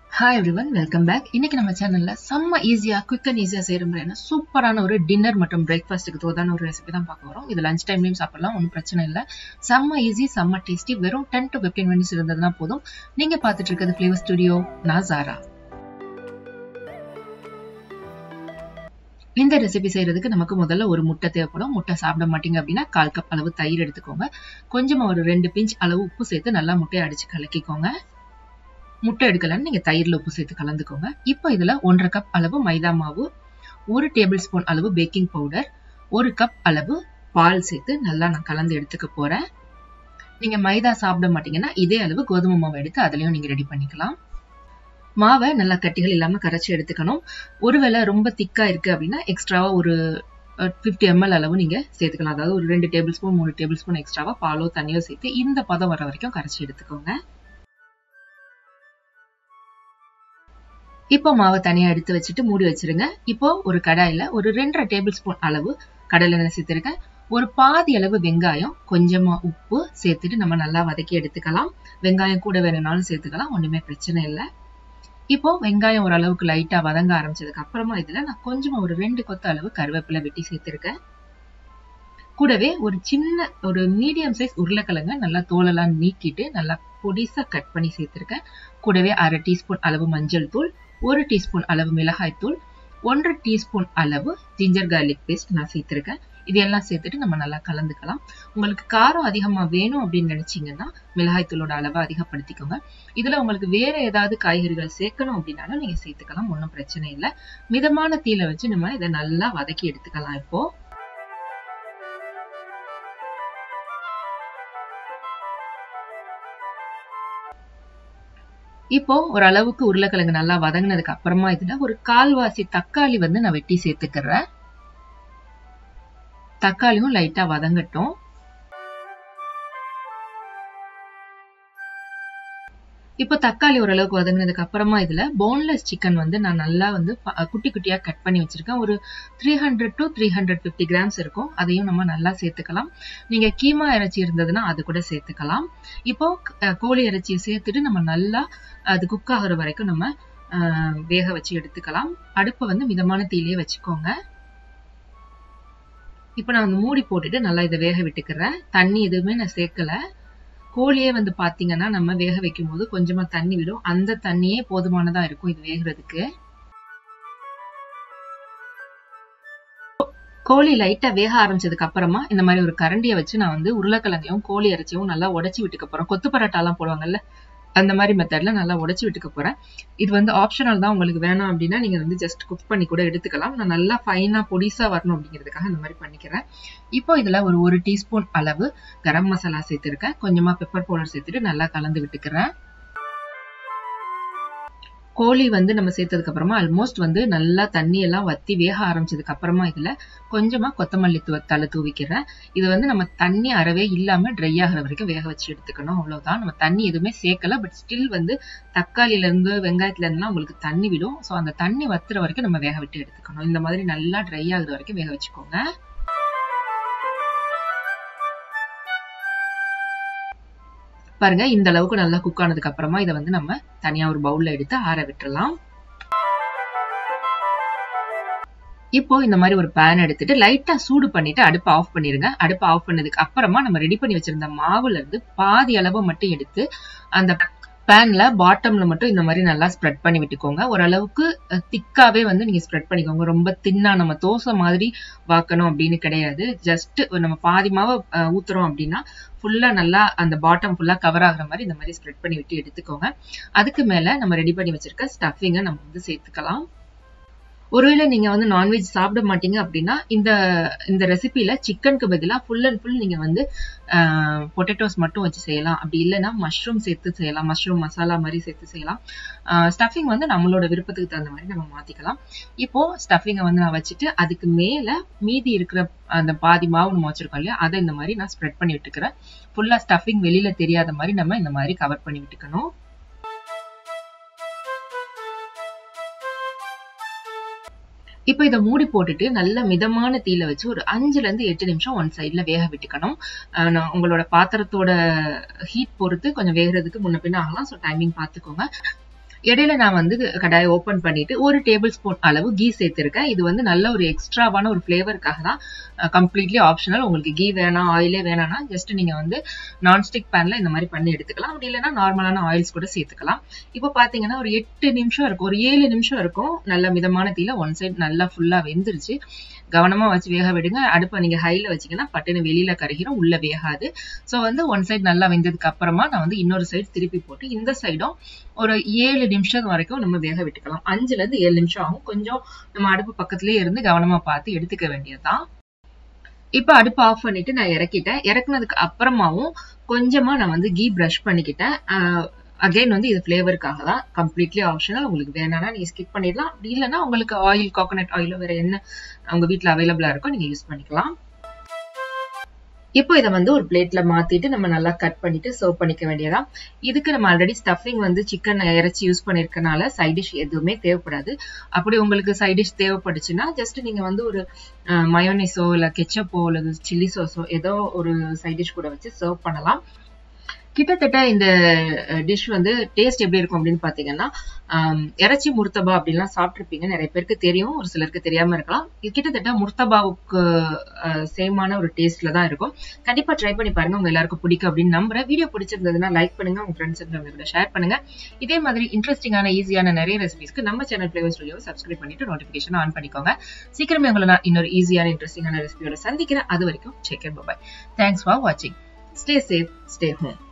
hi everyone welcome back இன்னைக்கு நம்ம சேனல்ல செம்ம ஈஸியா குவிக் அண்ட் ஈஸியா செய்யற முறையான சூப்பரான ஒரு டின்னர் மற்றும் பிரேக்ஃபாஸ்ட்டுக்கு தோதான ஒரு ரெசிபி தான் பார்க்க வரோம் இது லஞ்ச் டைம்லயும் சாப்பிடலாம் ஒன்றும் பிரச்சனை இல்லை செம்ம ஈஸி செம்ம டேஸ்டி வெறும் டென் டு ஃபிஃப்டீன் மினிட்ஸ் இருந்ததுன்னா போதும் நீங்க பார்த்துட்டு இருக்கிறது ஃபிளேவர் ஸ்டுடியோ நான் ஜாரா இந்த ரெசிபி செய்யறதுக்கு நமக்கு முதல்ல ஒரு முட்டை தேவைப்படும் முட்டை சாப்பிட மாட்டீங்க அப்படின்னா கால் கப் அளவு தயிர் எடுத்துக்கோங்க கொஞ்சமா ஒரு ரெண்டு பிஞ்ச் அளவு உப்பு சேர்த்து நல்லா முட்டையை அடிச்சு கலக்கிக்கோங்க முட்டை எடுக்கலன்னு நீங்க தயிர்ல உப்பு சேர்த்து கலந்துக்கோங்க இப்போ இதுல ஒன்றரை கப் அளவு மைதா மாவு ஒரு டேபிள் ஸ்பூன் அளவு பேக்கிங் பவுடர் ஒரு கப் அளவு பால் சேர்த்து நல்லா நான் கலந்து எடுத்துக்க போறேன் நீங்க மைதா சாப்பிட மாட்டீங்கன்னா இதே அளவு கோதுமை மாவு எடுத்து அதுலயும் நீங்க ரெடி பண்ணிக்கலாம் மாவை நல்லா கட்டிகள் இல்லாம கரைச்சி எடுத்துக்கணும் ஒருவேளை ரொம்ப திக்கா இருக்கு அப்படின்னா எக்ஸ்ட்ராவா ஒரு ஃபிஃப்டி எம்எல் அளவு நீங்க சேர்த்துக்கலாம் அதாவது ஒரு ரெண்டு டேபிள் ஸ்பூன் மூணு டேபிள் ஸ்பூன் எக்ஸ்ட்ராவா பாலோ தண்ணியோ சேர்த்து இந்த பதம் வர வரைக்கும் கரைச்சி எடுத்துக்கோங்க இப்போ மாவை தனியா எடுத்து வச்சுட்டு மூடி வச்சிருங்க இப்போ ஒரு கடாயில ஒரு ரெண்டரை டேபிள் ஸ்பூன் அளவு கடலை எண்ணெய் சேர்த்திருக்கேன் ஒரு பாதி அளவு வெங்காயம் கொஞ்சமா உப்பு சேர்த்துட்டு நம்ம நல்லா வதக்கி எடுத்துக்கலாம் வெங்காயம் கூட வேணும்னாலும் சேர்த்துக்கலாம் ஒண்ணுமே பிரச்சனை இல்லை இப்போ வெங்காயம் ஓரளவுக்கு லைட்டா வதங்க ஆரம்பிச்சதுக்கு அப்புறமா இதுல நான் கொஞ்சமா ஒரு ரெண்டு கொத்த அளவு கருவேப்பிலை வெட்டி சேர்த்திருக்கேன் கூடவே ஒரு சின்ன ஒரு மீடியம் சைஸ் உருளைக்கிழங்க நல்லா தோலெல்லாம் நீக்கிட்டு நல்லா பொடிசா கட் பண்ணி சேர்த்திருக்கேன் கூடவே அரை டீஸ்பூன் அளவு மஞ்சள் தூள் ஒரு டீஸ்பூன் அளவு மிளகாய் தூள் ஒன்றரை டீஸ்பூன் அளவு ஜிஞ்சர் கார்லிக் பேஸ்ட் நான் சேர்த்திருக்கேன் இதெல்லாம் சேர்த்துட்டு நம்ம நல்லா கலந்துக்கலாம் உங்களுக்கு காரம் அதிகமா வேணும் அப்படின்னு நினைச்சீங்கன்னா மிளகாய் தூளோட அளவை அதிகப்படுத்திக்கோங்க இதுல உங்களுக்கு வேற ஏதாவது காய்கறிகள் சேர்க்கணும் அப்படின்னாலும் நீங்க சேர்த்துக்கலாம் ஒன்றும் பிரச்சனை இல்லை மிதமான தீல வச்சு நம்ம இதை நல்லா வதக்கி எடுத்துக்கலாம் இப்போ இப்போ ஒரு அளவுக்கு உருளைக்கிழங்கு நல்லா வதங்கினதுக்கு அப்புறமா இதுல ஒரு கால்வாசி தக்காளி வந்து நான் வெட்டி சேர்த்துக்கிறேன் தக்காளியும் லைட்டா வதங்கட்டும் இப்போ தக்காளி ஓரளவுக்கு வதங்கினதுக்கு அப்புறமா இதுல போன்லெஸ் சிக்கன் வந்து நான் நல்லா வந்து குட்டி குட்டியா கட் பண்ணி வச்சிருக்கேன் ஒரு three hundred to three hundred fifty grams இருக்கும் அதையும் நம்ம நல்லா சேர்த்துக்கலாம் நீங்க கீமா இறைச்சி இருந்ததுன்னா அது கூட சேர்த்துக்கலாம் இப்போ கோழி இறைச்சியை சேர்த்துட்டு நம்ம நல்லா அது குக் ஆகுற வரைக்கும் நம்ம வேக வச்சு எடுத்துக்கலாம் அடுப்பை வந்து மிதமான தீலையே வச்சுக்கோங்க இப்போ நான் வந்து மூடி போட்டுட்டு நல்லா இதை வேக விட்டுக்கிறேன் தண்ணி எதுவுமே நான் சேர்க்கல கோழியே வந்து பாத்தீங்கன்னா நம்ம வேக வைக்கும் போது கொஞ்சமா தண்ணி விடும் அந்த தண்ணியே போதுமானதா இருக்கும் இது வேகிறதுக்கு கோழி லைட்டா வேக ஆரம்பிச்சதுக்கு அப்புறமா இந்த மாதிரி ஒரு கரண்டியை வச்சு நான் வந்து உருளைக்கிழங்கையும் கோழி இறைச்சியும் நல்லா உடச்சி விட்டுக்க போறேன் கொத்து பரோட்டாலாம் போடுவாங்கல்ல அந்த மாதிரி மெத்தட்ல நல்லா உடச்சி விட்டுக்க போறேன் இது வந்து ஆப்ஷனல் தான் உங்களுக்கு வேணாம் அப்படின்னா நீங்க வந்து ஜஸ்ட் குக் பண்ணி கூட எடுத்துக்கலாம் நான் நல்லா ஃபைனா பொடிசா வரணும் அப்படிங்கிறதுக்காக இந்த மாதிரி பண்ணிக்கிறேன் இப்போ இதுல ஒரு ஒரு டீஸ்பூன் அளவு கரம் மசாலா சேர்த்துருக்கேன் கொஞ்சமா பெப்பர் பவுடர் சேர்த்துட்டு நல்லா கலந்து விட்டுக்கிறேன் கோழி வந்து நம்ம சேர்த்ததுக்கு அப்புறமா ஆல்மோஸ்ட் வந்து நல்லா தண்ணி எல்லாம் வத்தி வேக ஆரம்பிச்சதுக்கு அப்புறமா இதுல கொஞ்சமா கொத்தமல்லி தலை தூவிக்கிறேன் இது வந்து நம்ம தண்ணி அறவே இல்லாம ட்ரை ஆகிற வரைக்கும் வேக வச்சு எடுத்துக்கணும் அவ்வளவுதான் நம்ம தண்ணி எதுவுமே சேர்க்கல பட் ஸ்டில் வந்து தக்காளில இருந்து வெங்காயத்துல இருந்துலாம் உங்களுக்கு தண்ணி விடும் ஸோ அந்த தண்ணி வத்துற வரைக்கும் நம்ம வேக விட்டு எடுத்துக்கணும் இந்த மாதிரி நல்லா ட்ரை ஆகுற வரைக்கும் வேக வச்சுக்கோங்க பாருங்க இந்த அளவுக்கு நல்லா குக் ஆனதுக்கு அப்புறமா இதை வந்து நம்ம தனியா ஒரு பவுல்ல எடுத்து ஆற விட்டுறலாம் இப்போ இந்த மாதிரி ஒரு பேன் எடுத்துட்டு லைட்டா சூடு பண்ணிட்டு அடுப்பை ஆஃப் பண்ணிருங்க அடுப்பை ஆஃப் பண்ணதுக்கு அப்புறமா நம்ம ரெடி பண்ணி வச்சிருந்த மாவுல இருந்து பாதி அளவு மட்டும் எடுத்து அந்த பேன்ல பாட்டம்ல மட்டும் இந்த மாதிரி நல்லா ஸ்ப்ரெட் பண்ணி விட்டுக்கோங்க ஓரளவுக்கு திக்காவே வந்து நீங்க ஸ்ப்ரெட் பண்ணிக்கோங்க ரொம்ப தின்னா நம்ம தோசை மாதிரி வாக்கணும் அப்படின்னு கிடையாது ஜஸ்ட் நம்ம பாதி மாவை ஊத்துறோம் அப்படின்னா ஃபுல்லா நல்லா அந்த பாட்டம் ஃபுல்லா கவர் ஆகுற மாதிரி இந்த மாதிரி ஸ்ப்ரெட் பண்ணி விட்டு எடுத்துக்கோங்க அதுக்கு மேல நம்ம ரெடி பண்ணி வச்சிருக்க ஸ்டஃபிங்கை நம்ம வந்து சேர்த்துக்கலாம் ஒருவேளை நீங்க வந்து நான்வெஜ் சாப்பிட மாட்டீங்க அப்படின்னா இந்த இந்த ரெசிபில சிக்கனுக்கு பதிலாக ஃபுல் அண்ட் ஃபுல் நீங்க வந்து பொட்டேட்டோஸ் மட்டும் வச்சு செய்யலாம் அப்படி இல்லைன்னா மஷ்ரூம் சேர்த்து செய்யலாம் மஷ்ரூம் மசாலா மாதிரி சேர்த்து செய்யலாம் ஸ்டஃபிங் வந்து நம்மளோட விருப்பத்துக்கு தகுந்த மாதிரி நம்ம மாத்திக்கலாம் இப்போ ஸ்டஃபிங்கை வந்து நான் வச்சுட்டு அதுக்கு மேல மீதி இருக்கிற அந்த பாதி மாவு நம்ம வச்சிருக்கோம் இல்லையா அதை இந்த மாதிரி நான் ஸ்ப்ரெட் பண்ணி விட்டுக்கிறேன் ஃபுல்லா ஸ்டஃபிங் வெளியில தெரியாத மாதிரி நம்ம இந்த மாதிரி கவர் பண்ணி விட்டுக்கணும் இப்போ இதை மூடி போட்டுட்டு நல்ல மிதமான தீல வச்சு ஒரு அஞ்சுல இருந்து எட்டு நிமிஷம் ஒன் சைட்ல வேக விட்டுக்கணும் அஹ் நான் உங்களோட பாத்திரத்தோட ஹீட் பொறுத்து கொஞ்சம் வேகிறதுக்கு முன்ன பின்ன ஆகலாம் ஸோ டைமிங் பார்த்துக்கோங்க இடையில நான் வந்து கடாயை ஓப்பன் பண்ணிட்டு ஒரு டேபிள் ஸ்பூன் அளவு கீ சேர்த்திருக்கேன் இது வந்து நல்ல ஒரு எக்ஸ்ட்ராவான ஒரு ஃப்ளேவருக்காக தான் கம்ப்ளீட்லி ஆப்ஷனல் உங்களுக்கு கீ வேணாம் ஆயிலே வேணாம்னா ஜஸ்ட் நீங்க வந்து நான்ஸ்டிக் பேன்ல இந்த மாதிரி பண்ணி எடுத்துக்கலாம் அப்படி இல்லைன்னா நார்மலான ஆயில்ஸ் கூட சேர்த்துக்கலாம் இப்போ பாத்தீங்கன்னா ஒரு எட்டு நிமிஷம் இருக்கும் ஒரு ஏழு நிமிஷம் இருக்கும் நல்ல மிதமான தீல ஒன் சைடு நல்லா ஃபுல்லா வெந்துருச்சு கவனமா வச்சு வேக விடுங்க அடுப்பை நீங்க ஹைல வச்சீங்கன்னா பட்டுன்னு வெளியில கருகிரும் உள்ள வேகாது ஸோ வந்து ஒன் சைடு நல்லா வெந்ததுக்கு அப்புறமா நான் வந்து இன்னொரு சைடு திருப்பி போட்டு இந்த சைடும் ஒரு ஏழு நிமிஷம் வரைக்கும் நம்ம வேக விட்டுக்கலாம் அஞ்சுல இருந்து ஏழு நிமிஷம் ஆகும் கொஞ்சம் நம்ம அடுப்பு பக்கத்துலயே இருந்து கவனமா பார்த்து எடுத்துக்க வேண்டியதுதான் இப்போ அடுப்பு ஆஃப் பண்ணிட்டு நான் இறக்கிட்டேன் இறக்குனதுக்கு அப்புறமாவும் கொஞ்சமா நான் வந்து கீ ப்ரஷ் பண்ணிக்கிட்டேன் அகைன் வந்து இது ஃப்ளேவருக்காக தான் கம்ப்ளீட்லி ஆப்ஷனல் உங்களுக்கு வேணாம்னா நீங்க ஸ்கிப் பண்ணிடலாம் அப்படி இல்லைன்னா உங்களுக்கு ஆயில் கோகோனட் ஆயிலோ வேற என்ன உங்க வீட்டில் அவைலபிளா இருக்கோ நீங்க யூஸ் பண்ணிக்கலாம் இப்போ இதை வந்து ஒரு பிளேட்ல மாத்திட்டு நம்ம நல்லா கட் பண்ணிட்டு சர்வ் பண்ணிக்க வேண்டியதான் இதுக்கு நம்ம ஆல்ரெடி ஸ்டஃபிங் வந்து சிக்கன் இறைச்சி யூஸ் பண்ணிருக்கனால சைட் டிஷ் எதுவுமே தேவைப்படாது அப்படி உங்களுக்கு சைட் டிஷ் தேவைப்பட்டுச்சுன்னா ஜஸ்ட் நீங்க வந்து ஒரு மயோனிஸோ இல்ல கெச்சப்போ அல்லது சில்லி சோஸோ ஏதோ ஒரு சைட் டிஷ் கூட வச்சு சர்வ் பண்ணலாம் கிட்டத்தட்ட இந்த டிஷ் வந்து டேஸ்ட் எப்படி இருக்கும் அப்படின்னு பாத்தீங்கன்னா இறைச்சி முர்த்தபா அப்படின்லாம் சாப்பிட்ருப்பீங்க நிறைய பேருக்கு தெரியும் ஒரு சிலருக்கு தெரியாம இருக்கலாம் இது கிட்டத்தட்ட முர்த்தபாவுக்கு சேமான ஒரு டேஸ்ட்ல தான் இருக்கும் கண்டிப்பா ட்ரை பண்ணி பாருங்க உங்க எல்லாருக்கும் பிடிக்கும் அப்படின்னு நம்புறேன் வீடியோ பிடிச்சிருந்ததுன்னா லைக் பண்ணுங்க உங்க ஃப்ரெண்ட்ஸ் கூட ஷேர் பண்ணுங்க இதே மாதிரி இன்ட்ரெஸ்டிங்கான ஈஸியான நிறைய ரெசிபிஸ்க்கு நம்ம சேனல் பிளேவர் ஸ்டுடியோவை சப்ஸ்கிரைப் பண்ணிட்டு நோட்டிபிகேஷன் ஆன் பண்ணிக்கோங்க சீக்கிரமே உங்களை நான் இன்னொரு ஈஸியான இன்ட்ரெஸ்டிங்கான ரெசிபியோட சந்திக்கிறேன் அது வரைக்கும் செக் பாய் தேங்க்ஸ் ஃபார் வாட்சிங் ஸ்டே சேஃப் ஸ்டே ஹோம்